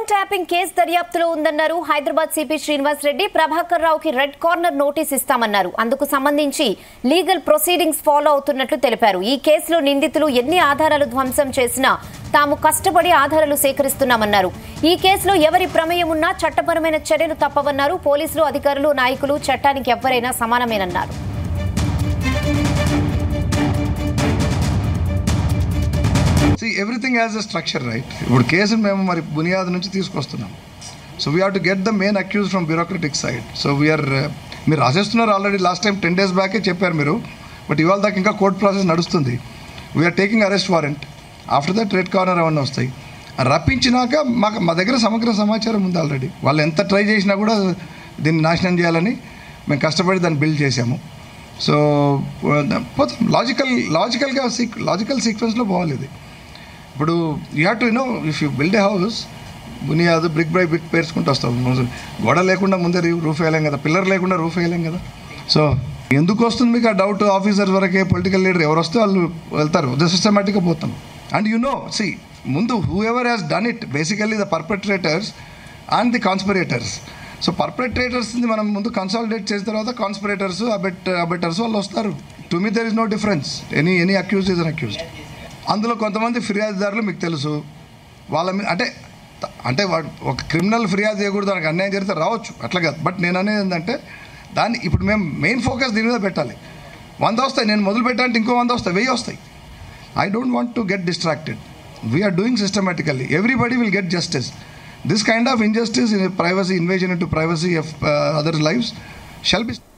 phone tapping case దర్యాప్తులో ఉందన్నారు Hyderabad CP Srinivas Reddy Prabhakar రావుకి రెడ్ కార్నర్ నోటీస్ ఇస్తామన్నారు అందుకు సంబంధించి లీగల్ ప్రొసీడింగ్స్ ఫాలో అవుతున్నట్లు తెలిపారు ఈ కేసులో నిందితులు ఎన్ని ఆధారాలు ధ్వంసం చేసినా తాము కష్టపడి ఆధారాలు సేకరిస్తున్నామన్నారు ఈ కేసులో ఎవరి ప్రమేయం ఉన్నా చట్టపరమైన చర్యలు తప్పవన్నారు పోలీసులు అధికారులు నాయకులు చట్టానికి ఎవరైనా సమానమేనన్నారు see everything as a structure right ఇప్పుడు కేసును మేము మరి బునియాద్ నుంచి తీసుకొస్తున్నాం so we have to get the main accused from bureaucratic side so we're మీరు రాసేస్తున్నారు already last time ten days బ్యాకే చెప్పారు మీరు బట్ ఇవాళ దాకా ఇంకా కోర్ట్ ప్రాసెస్ నడుస్తుంది we're taking arrest warrant after that red corner అవన్నీ వస్తాయి రప్పించినాక మాకు మా దగ్గర సమగ్ర సమాచారం ఉంది ఆల్రెడీ వాళ్ళు ఎంత ట్రై చేసినా కూడా దీన్ని నాశనం చేయాలని మేము కష్టపడి దాన్ని బిల్డ్ చేసాము సో పోతాం లాజికల్ లాజికల్గా సీక్ లాజికల్ సీక్వెన్స్లో పోవాలి ఇది ఇప్పుడు you have to know if you build a house బునియాదు బ్రిక్ బై బ్రిక్ పేర్చుకుంటూ వస్తాం గోడ లేకుండా ముందే రూఫ్ వేయలేం కదా పిల్లర్ లేకుండా రూఫ్ వేయలేం కదా సో ఎందుకు వస్తుంది మీకు ఆ డౌట్ ఆఫీసర్స్ వరకే పొలిటికల్ లీడర్ ఎవరు వస్తే వాళ్ళు వెళ్తారు ఉదయ సిస్టమేటిక్గా పోతాం అండ్ యు నో సి ముందు whoever has done it basically the perpetrators and the conspirators so పర్పెట్రేటర్స్ని మనం ముందు కన్సాలిడేట్ చేసిన తర్వాత కాన్స్పిరేటర్స్ అబెట్ అబెటర్స్ వాళ్ళు వస్తారు to me there is no difference any any accused is an accused అందులో కొంతమంది ఫిర్యాదుదారులు మీకు తెలుసు వాళ్ళ మీద అంటే అంటే వాడు ఒక క్రిమినల్ ఫిర్యాదు చేయకూడదు దానికి అన్యాయం జరిగితే రావచ్చు అట్లా కాదు బట్ నేను అనేది ఏంటంటే దాన్ని ఇప్పుడు మేము మెయిన్ ఫోకస్ దీని మీద పెట్టాలి వంద వస్తాయి నేను మొదలు పెట్టాలంటే ఇంకో వంద వస్తాయి వెయ్యి వస్తాయి I don't want to get distracted we're doing systematically everybody will get justice this kind of injustice in privacy invasion into privacy of other lives shall B